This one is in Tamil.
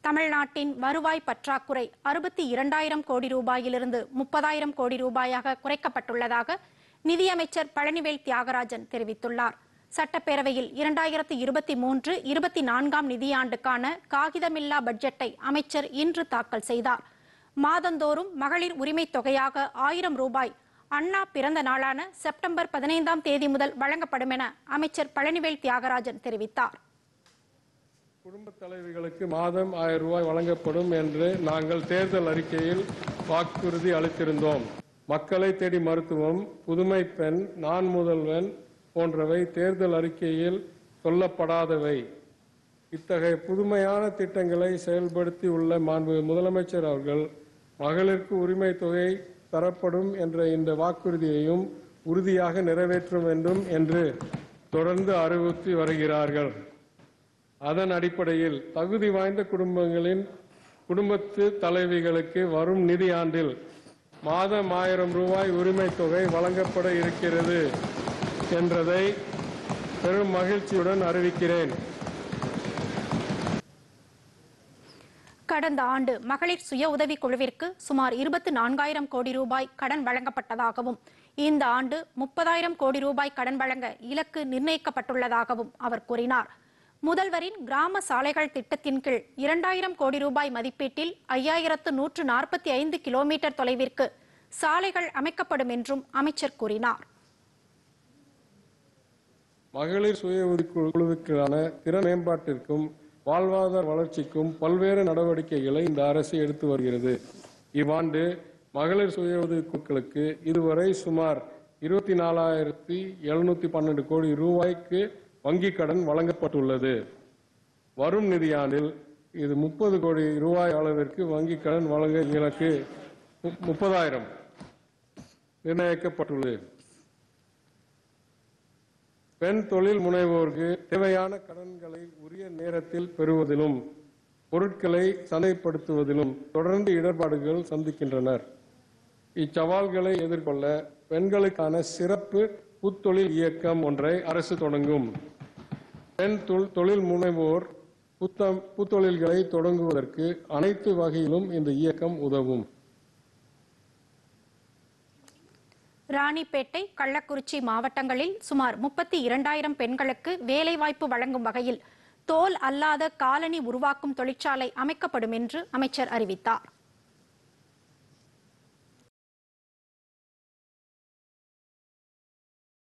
தமிழ்நாட்டின் வருவாய் பற்றாக்குறை அறுபத்தி இரண்டாயிரம் கோடி ரூபாயிலிருந்து முப்பதாயிரம் கோடி ரூபாயாக குறைக்கப்பட்டுள்ளதாக நிதியமைச்சர் பழனிவேல் தியாகராஜன் தெரிவித்துள்ளார் சட்டப்பேரவையில் இரண்டாயிரத்து இருபத்தி மூன்று இருபத்தி நான்காம் நிதியாண்டுக்கான காகிதமில்லா பட்ஜெட்டை அமைச்சர் இன்று தாக்கல் செய்தார் மாதந்தோறும் மகளிர் உரிமைத் தொகையாக ஆயிரம் ரூபாய் அண்ணா பிறந்த நாளான செப்டம்பர் பதினைந்தாம் தேதி முதல் வழங்கப்படும் என அமைச்சர் பழனிவேல் தியாகராஜன் தெரிவித்தார் குடும்பத் தலைவிகளுக்கு மாதம் ஆயிரம் ரூபாய் வழங்கப்படும் என்று நாங்கள் தேர்தல் அறிக்கையில் வாக்குறுதி அளித்திருந்தோம் மக்களை தேடி மருத்துவம் புதுமை பெண் நான் முதல்வன் போன்றவை தேர்தல் அறிக்கையில் சொல்லப்படாதவை இத்தகைய புதுமையான திட்டங்களை செயல்படுத்தி உள்ள மாண்பு முதலமைச்சர் அவர்கள் மகளிருக்கு உரிமை தொகை தரப்படும் என்ற இந்த வாக்குறுதியையும் உறுதியாக நிறைவேற்ற வேண்டும் என்று தொடர்ந்து அறிவுறுத்தி வருகிறார்கள் அதன் அடிப்படையில் தகுதி வாய்ந்த குடும்பங்களின் குடும்பத்து தலைவிகளுக்கு வரும் நிதியாண்டில் மாதம் ஆயிரம் ரூபாய் உரிமை தொகை வழங்கப்பட இருக்கிறது என்றதை பெரும் மகிழ்ச்சியுடன் அறிவிக்கிறேன் கடந்த ஆண்டு மகளிர் சுய உதவி குழுவிற்கு சுமார் இருபத்தி நான்காயிரம் கோடி ரூபாய் கடன் வழங்கப்பட்டதாகவும் இந்த ஆண்டு முப்பதாயிரம் கோடி ரூபாய் கடன் வழங்க இலக்கு நிர்ணயிக்கப்பட்டுள்ளதாகவும் அவர் கூறினார் முதல்வரின் கிராம சாலைகள் திட்டத்தின் கீழ் இரண்டாயிரம் கோடி ரூபாய் மதிப்பீட்டில் ஐயாயிரத்து நூற்று நாற்பத்தி ஐந்து கிலோமீட்டர் தொலைவிற்கு சாலைகள் அமைக்கப்படும் என்றும் அமைச்சர் கூறினார் மகளிர் சுய உதவி குழுவுக்கான திறன் மேம்பாட்டிற்கும் வாழ்வாதார வளர்ச்சிக்கும் பல்வேறு நடவடிக்கைகளை இந்த அரசு எடுத்து வருகிறது இவ்வாண்டு மகளிர் சுய உதவி குழுக்களுக்கு இதுவரை சுமார் இருபத்தி நாலாயிரத்தி எழுநூத்தி பன்னெண்டு கோடி ரூபாய்க்கு வங்கிக் கடன் வழங்கப்பட்டுள்ளது வரும் நிதியாண்டில் இது முப்பது கோடி ரூபாய் அளவிற்கு வங்கிக் கடன் வழங்க இலக்கு மு- முப்பதாயிரம் நிர்ணயிக்கப்பட்டுள்ளது பெண் தொழில் முனைவோருக்கு தேவையான கடன்களை உரிய நேரத்தில் பெறுவதிலும் பொருட்களை சந்தைப்படுத்துவதிலும் தொடர்ந்து இடர்பாடுகள் சந்திக்கின்றனர் இச்சவால்களை எதிர்கொள்ள பெண்களுக்கான சிறப்பு புத்தொழில் இயக்கம் ஒன்றை அரசு தொடங்கும் பெண் தொல்- தொழில் முனைவோர் புத்தம் புத்தொழில்களை தொடங்குவதற்கு அனைத்து வகையிலும் இந்த இயக்கம் உதவும் ராணிப்பேட்டை கள்ளக்குறிச்சி மாவட்டங்களில் சுமார் முப்பத்தி இரண்டாயிரம் பெண்களுக்கு வேலைவாய்ப்பு வழங்கும் வகையில் தோல் அல்லாத காலணி உருவாக்கும் தொழிற்சாலை அமைக்கப்படும் என்று அமைச்சர் அறிவித்தார்